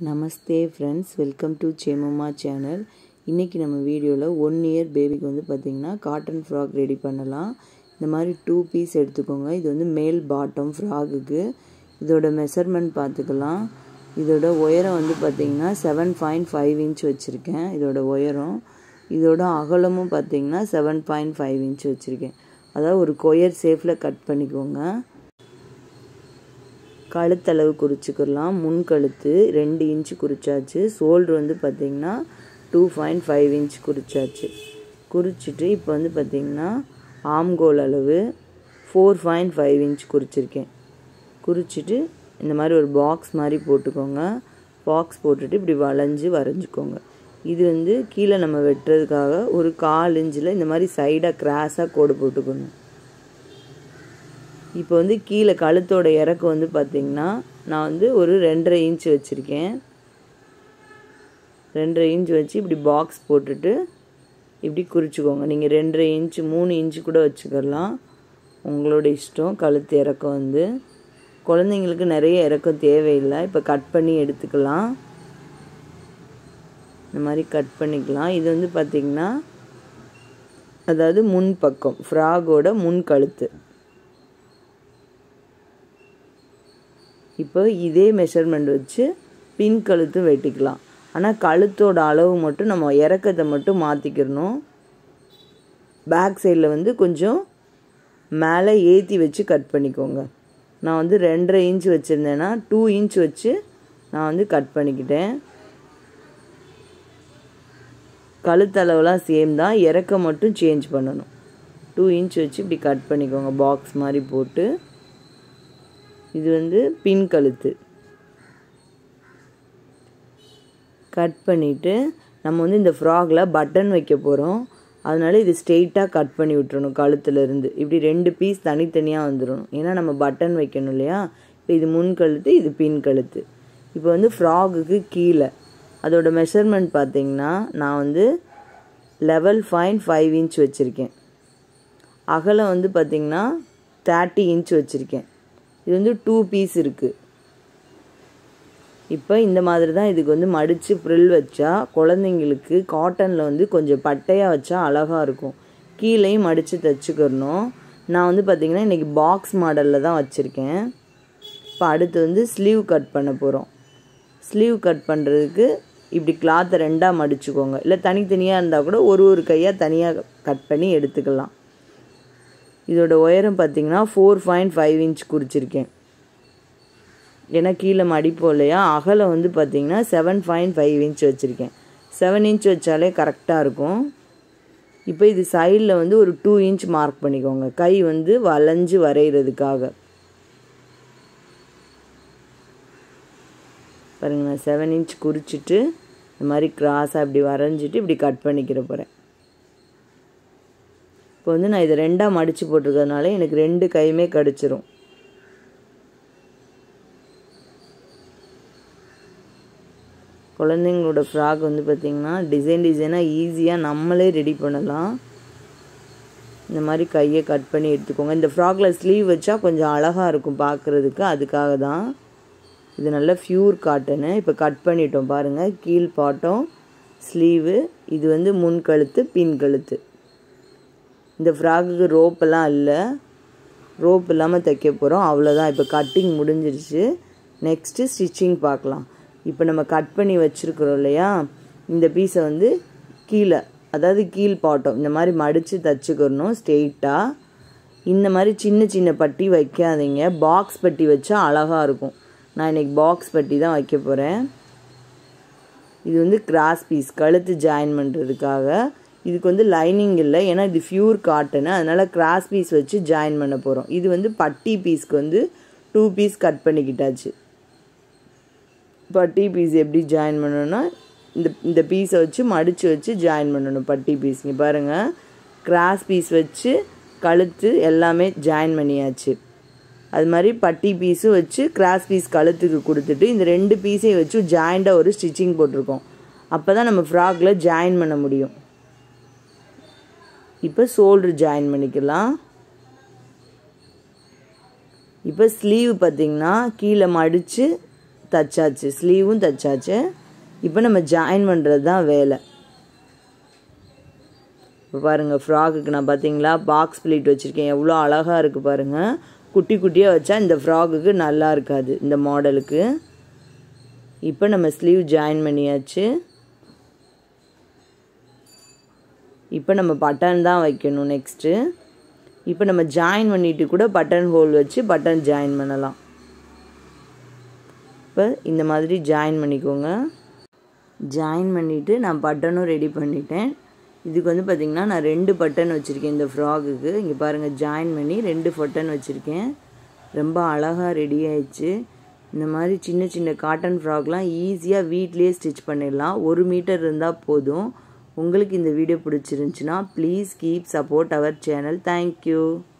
Namaste friends welcome to Semamma channel இன்றைக்கி நம்ம வீடியோவில் ஒன் இயர் பேபிக்கு வந்து பார்த்திங்கன்னா காட்டன் ஃப்ராக் ரெடி பண்ணலாம் இந்த மாதிரி டூ பீஸ் எடுத்துக்கோங்க இது வந்து மேல் பாட்டம் ஃப்ராகுக்கு இதோட மெஷர்மெண்ட் பார்த்துக்கலாம் இதோட உயரம் வந்து பார்த்திங்கன்னா செவன் பாயிண்ட் ஃபைவ் இன்ச் வச்சுருக்கேன் இதோட உயரம் இதோட அகலமும் பார்த்திங்கன்னா செவன் பாயிண்ட் ஃபைவ் இன்ச் வச்சுருக்கேன் அதாவது ஒரு கொயர் சேஃபில் கட் பண்ணிக்கோங்க கழுத்தளவு குறிச்சிக்கலாம் முன் கழுத்து ரெண்டு இன்ச்சு குறிச்சாச்சு ஷோல்ட்ரு வந்து பார்த்திங்கன்னா டூ பாயிண்ட் ஃபைவ் இன்ச் குறிச்சாச்சு குறிச்சிட்டு இப்போ வந்து பார்த்திங்கன்னா ஆம்கோல் அளவு ஃபோர் பாயிண்ட் ஃபைவ் இன்ச் குறிச்சிருக்கேன் குறிச்சிட்டு இந்த மாதிரி ஒரு பாக்ஸ் மாதிரி போட்டுக்கோங்க பாக்ஸ் போட்டுட்டு இப்படி வளைஞ்சு வரைஞ்சிக்கோங்க இது வந்து கீழே நம்ம வெட்டுறதுக்காக ஒரு கால் இன்ச்சில் இந்த மாதிரி சைடாக கிராஸாக கோடு போட்டுக்கணும் இப்போ வந்து கீழே கழுத்தோட இறக்கு வந்து பார்த்திங்கன்னா நான் வந்து ஒரு ரெண்டரை இன்ச் வச்சுருக்கேன் ரெண்டரை இன்ச் வச்சு இப்படி பாக்ஸ் போட்டுட்டு இப்படி குறிச்சிக்கோங்க நீங்கள் ரெண்டரை இன்ச்சு மூணு இன்ச்சு கூட வச்சுக்கலாம் உங்களோட இஷ்டம் கழுத்து இறக்கம் வந்து குழந்தைங்களுக்கு நிறைய இறக்கம் தேவையில்லை இப்போ கட் பண்ணி எடுத்துக்கலாம் இந்த மாதிரி கட் பண்ணிக்கலாம் இது வந்து பார்த்திங்கன்னா அதாவது முன் பக்கம் ஃப்ராகோட முன் கழுத்து இப்போ இதே மெஷர்மெண்ட் வச்சு பின் கழுத்தும் வெட்டிக்கலாம் ஆனால் கழுத்தோட அளவு மட்டும் நம்ம இறக்கத்தை மட்டும் மாற்றிக்கிறணும் பேக் சைடில் வந்து கொஞ்சம் மேலே ஏற்றி வச்சு கட் பண்ணிக்கோங்க நான் வந்து ரெண்டரை இன்ச் வச்சுருந்தேன்னா டூ இன்ச் வச்சு நான் வந்து கட் பண்ணிக்கிட்டேன் கழுத்தளவுலாம் சேம் தான் இறக்க மட்டும் சேஞ்ச் பண்ணணும் டூ இன்ச் வச்சு இப்படி கட் பண்ணிக்கோங்க பாக்ஸ் மாதிரி போட்டு இது வந்து பின் கழுத்து கட் பண்ணிவிட்டு நம்ம வந்து இந்த ஃப்ராகில் பட்டன் வைக்க போகிறோம் அதனால இது ஸ்ட்ரெயிட்டாக கட் பண்ணி விட்டுறணும் கழுத்துலேருந்து இப்படி ரெண்டு பீஸ் தனித்தனியாக வந்துடணும் ஏன்னா நம்ம பட்டன் வைக்கணும் இல்லையா இப்போ இது முன் கழுத்து இது பின் கழுத்து இப்போ வந்து ஃப்ராகுக்கு கீழே அதோட மெஷர்மெண்ட் பார்த்திங்கன்னா நான் வந்து லெவல் பாயிண்ட் ஃபைவ் இன்ச் வச்சுருக்கேன் அகலம் வந்து பார்த்திங்கன்னா தேர்ட்டி இன்ச் வச்சுருக்கேன் இது வந்து டூ பீஸ் இருக்குது இப்போ இந்த மாதிரி தான் இதுக்கு வந்து மடித்து ஃப்ரில் வச்சா குழந்தைங்களுக்கு காட்டனில் வந்து கொஞ்சம் பட்டையாக வச்சா அழகாக இருக்கும் கீழேயும் மடித்து தைச்சிக்கிறணும் நான் வந்து பார்த்திங்கன்னா இன்றைக்கி பாக்ஸ் மாடலில் தான் வச்சுருக்கேன் இப்போ அடுத்து வந்து ஸ்லீவ் கட் பண்ண போகிறோம் ஸ்லீவ் கட் பண்ணுறதுக்கு இப்படி கிளாத்தை ரெண்டாக மடிச்சுக்கோங்க இல்லை தனித்தனியாக இருந்தால் கூட ஒரு ஒரு கையாக தனியாக கட் பண்ணி எடுத்துக்கலாம் இதோட உயரம் பார்த்திங்கன்னா ஃபோர் பாயிண்ட் ஃபைவ் இன்ச் குறிச்சிருக்கேன் ஏன்னா கீழே மடிப்போம் இல்லையா அகலம் வந்து பார்த்திங்கன்னா செவன் பாயிண்ட் ஃபைவ் இன்ச் வச்சுருக்கேன் செவன் இன்ச் வச்சாலே கரெக்டாக இருக்கும் இப்போ இது சைடில் வந்து ஒரு டூ இன்ச் மார்க் பண்ணிக்கோங்க கை வந்து வளைஞ்சு வரைகிறதுக்காக பாருங்கள் நான் செவன் இன்ச் குறிச்சிட்டு இந்த மாதிரி கிராஸாக இப்படி வரைஞ்சிட்டு இப்படி கட் பண்ணிக்கிற போகிறேன் இப்போ வந்து நான் இதை ரெண்டாக மடித்து போட்டிருக்கிறதுனால எனக்கு ரெண்டு கையுமே கிடச்சிரும் குழந்தைங்களோட ஃப்ராக் வந்து பார்த்திங்கன்னா டிசைன் டிசைனாக ஈஸியாக நம்மளே ரெடி பண்ணலாம் இந்த மாதிரி கையை கட் பண்ணி எடுத்துக்கோங்க இந்த ஃப்ராகில் ஸ்லீவ் வச்சா கொஞ்சம் அழகாக இருக்கும் பார்க்குறதுக்கு அதுக்காக தான் இது நல்ல ஃப்யூர் காட்டனு இப்போ கட் பண்ணிட்டோம் பாருங்கள் கீழ் பாட்டம் ஸ்லீவு இது வந்து முன் கழுத்து பின் கழுத்து இந்த ஃப்ராக்குக்கு ரோப்பெல்லாம் இல்லை ரோப் இல்லாமல் தைக்க போகிறோம் அவ்வளோதான் இப்போ கட்டிங் முடிஞ்சிருச்சு நெக்ஸ்ட்டு ஸ்டிச்சிங் பார்க்கலாம் இப்போ நம்ம கட் பண்ணி வச்சுருக்குறோம் இல்லையா இந்த பீஸை வந்து கீழே அதாவது கீழ் பாட்டம் இந்த மாதிரி மடித்து தைச்சிக்கிறணும் ஸ்ட்ரெயிட்டாக இந்த மாதிரி சின்ன சின்ன பட்டி வைக்காதீங்க பாக்ஸ் பட்டி வச்சா அழகாக இருக்கும் நான் இன்றைக்கி பாக்ஸ் பட்டி தான் வைக்க போகிறேன் இது வந்து கிராஸ் பீஸ் கழுத்து ஜாயின் பண்ணுறதுக்காக இதுக்கு வந்து லைனிங் இல்லை ஏன்னா இது ஃப்யூர் காட்டனு அதனால் கிராஸ் பீஸ் வச்சு ஜாயின் பண்ண போகிறோம் இது வந்து பட்டி பீஸ்க்கு வந்து டூ பீஸ் கட் பண்ணிக்கிட்டாச்சு பட்டி பீஸ் எப்படி ஜாயின் பண்ணணும்னா இந்த இந்த பீஸை வச்சு மடித்து வச்சு ஜாயின் பண்ணணும் பட்டி பீஸ் இங்கே பாருங்கள் கிராஸ் பீஸ் வச்சு கழுத்து எல்லாமே ஜாயின் பண்ணியாச்சு அது மாதிரி பட்டி பீஸும் வச்சு கிராஸ் பீஸ் கழுத்துக்கு கொடுத்துட்டு இந்த ரெண்டு பீஸையும் வச்சு ஜாயிண்டாக ஒரு ஸ்டிச்சிங் போட்டிருக்கோம் அப்போ தான் நம்ம ஃப்ராகில் ஜாயின் பண்ண முடியும் இப்போ ஷோல்ட்ரு ஜாயின் பண்ணிக்கலாம் இப்போ ஸ்லீவ் பார்த்திங்கன்னா கீழே மடித்து தச்சாச்சு ஸ்லீவும் தச்சாச்சு இப்போ நம்ம ஜாயின் பண்ணுறது தான் வேலை இப்போ பாருங்கள் ஃப்ராக்குக்கு நான் பார்த்தீங்களா பாக்ஸ் பிளேட் வச்சுருக்கேன் எவ்வளோ அழகாக இருக்குது பாருங்கள் குட்டி குட்டியாக வச்சா இந்த ஃப்ராக்குக்கு நல்லா இருக்காது இந்த மாடலுக்கு இப்போ நம்ம ஸ்லீவ் ஜாயின் பண்ணியாச்சு இப்போ நம்ம பட்டன் தான் வைக்கணும் நெக்ஸ்ட்டு இப்போ நம்ம ஜாயின் பண்ணிட்டு கூட பட்டன் ஹோல் வச்சு பட்டன் ஜாயின் பண்ணலாம் இப்போ இந்த மாதிரி ஜாயின் பண்ணிக்கோங்க ஜாயின் பண்ணிவிட்டு நான் பட்டனும் ரெடி பண்ணிட்டேன் இதுக்கு வந்து பார்த்திங்கன்னா நான் ரெண்டு பட்டன் வச்சுருக்கேன் இந்த ஃப்ராகுக்கு இங்கே பாருங்கள் ஜாயின் பண்ணி ரெண்டு பட்டன் வச்சுருக்கேன் ரொம்ப அழகாக ரெடி ஆயிடுச்சு இந்த மாதிரி சின்ன சின்ன காட்டன் ஃப்ராக்லாம் ஈஸியாக வீட்லேயே ஸ்டிச் பண்ணிடலாம் ஒரு மீட்டர் இருந்தால் போதும் உங்களுக்கு இந்த வீடியோ பிடிச்சிருந்துச்சின்னா please keep support our channel thank you